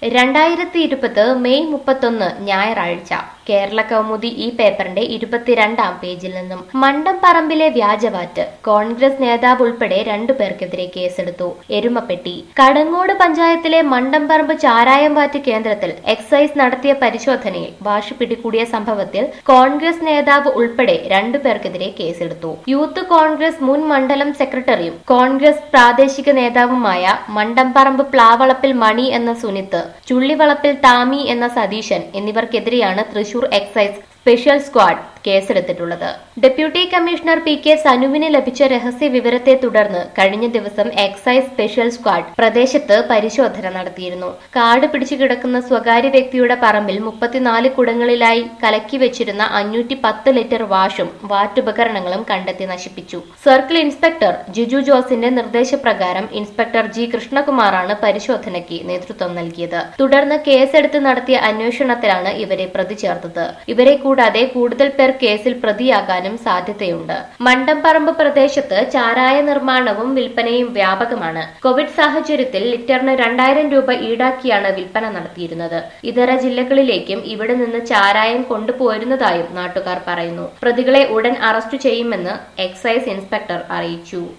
രണ്ടായിരത്തി ഇരുപത് മെയ് മുപ്പത്തൊന്ന് ഞായറാഴ്ച കേരള കൗമുദി ഈ പേപ്പറിന്റെ ഇരുപത്തിരണ്ടാം പേജിൽ നിന്നും മണ്ടംപറമ്പിലെ വ്യാജവാറ്റ് കോൺഗ്രസ് നേതാവ് ഉൾപ്പെടെ രണ്ടു പേർക്കെതിരെ കേസെടുത്തു എരുമപ്പെട്ടി കടങ്ങോട് പഞ്ചായത്തിലെ മണ്ടംപറമ്പ് ചാരായംവാറ്റ് കേന്ദ്രത്തിൽ എക്സൈസ് നടത്തിയ പരിശോധനയിൽ വാഷ് പിടികൂടിയ സംഭവത്തിൽ കോൺഗ്രസ് നേതാവ് ഉൾപ്പെടെ രണ്ടു പേർക്കെതിരെ കേസെടുത്തു യൂത്ത് കോൺഗ്രസ് മുൻ മണ്ഡലം സെക്രട്ടറിയും കോൺഗ്രസ് പ്രാദേശിക നേതാവുമായ മണ്ടംപറമ്പ് പ്ലാവളപ്പിൽ മണി എന്ന സുനിത്ത് ചുള്ളിവളപ്പിൽ താമി എന്ന സതീശൻ എന്നിവർക്കെതിരെയാണ് തൃശൂർ എക്സൈസ് സ്പെഷ്യൽ സ്ക്വാഡ് കേസെടുത്തിട്ടുള്ളത് ഡെപ്യൂട്ടി കമ്മീഷണർ പി കെ സനുവിന് ലഭിച്ച രഹസ്യ വിവരത്തെ തുടർന്ന് കഴിഞ്ഞ ദിവസം എക്സൈസ് സ്പെഷ്യൽ സ്ക്വാഡ് പ്രദേശത്ത് പരിശോധന നടത്തിയിരുന്നു കാട് പിടിച്ചു കിടക്കുന്ന സ്വകാര്യ വ്യക്തിയുടെ പറമ്പിൽ മുപ്പത്തിനാല് കുടങ്ങളിലായി കലക്കി വെച്ചിരുന്ന അഞ്ഞൂറ്റി പത്ത് ലിറ്റർ വാഷും വാറ്റുപകരണങ്ങളും കണ്ടെത്തി നശിപ്പിച്ചു സർക്കിൾ ഇൻസ്പെക്ടർ ജിജു ജോസിന്റെ നിർദ്ദേശപ്രകാരം ഇൻസ്പെക്ടർ ജി കൃഷ്ണകുമാറാണ് പരിശോധനയ്ക്ക് നേതൃത്വം നൽകിയത് തുടർന്ന് കേസെടുത്ത് നടത്തിയ അന്വേഷണത്തിലാണ് ഇവരെ പ്രതി ചേർത്തത് ഇവരെ കൂടാതെ കൂടുതൽ പേർ കേസിൽ പ്രതിയാകാനും സാധ്യതയുണ്ട് മണ്ടംപറമ്പ് പ്രദേശത്ത് ചാരായ നിർമ്മാണവും വിൽപ്പനയും വ്യാപകമാണ് കോവിഡ് സാഹചര്യത്തിൽ ലിറ്ററിന് രണ്ടായിരം രൂപ ഈടാക്കിയാണ് വിൽപ്പന നടത്തിയിരുന്നത് ഇതര ജില്ലകളിലേക്കും ഇവിടെ നിന്ന് ചാരായം കൊണ്ടുപോയിരുന്നതായും നാട്ടുകാർ പറയുന്നു പ്രതികളെ ഉടൻ അറസ്റ്റ് ചെയ്യുമെന്ന് എക്സൈസ് ഇൻസ്പെക്ടർ അറിയിച്ചു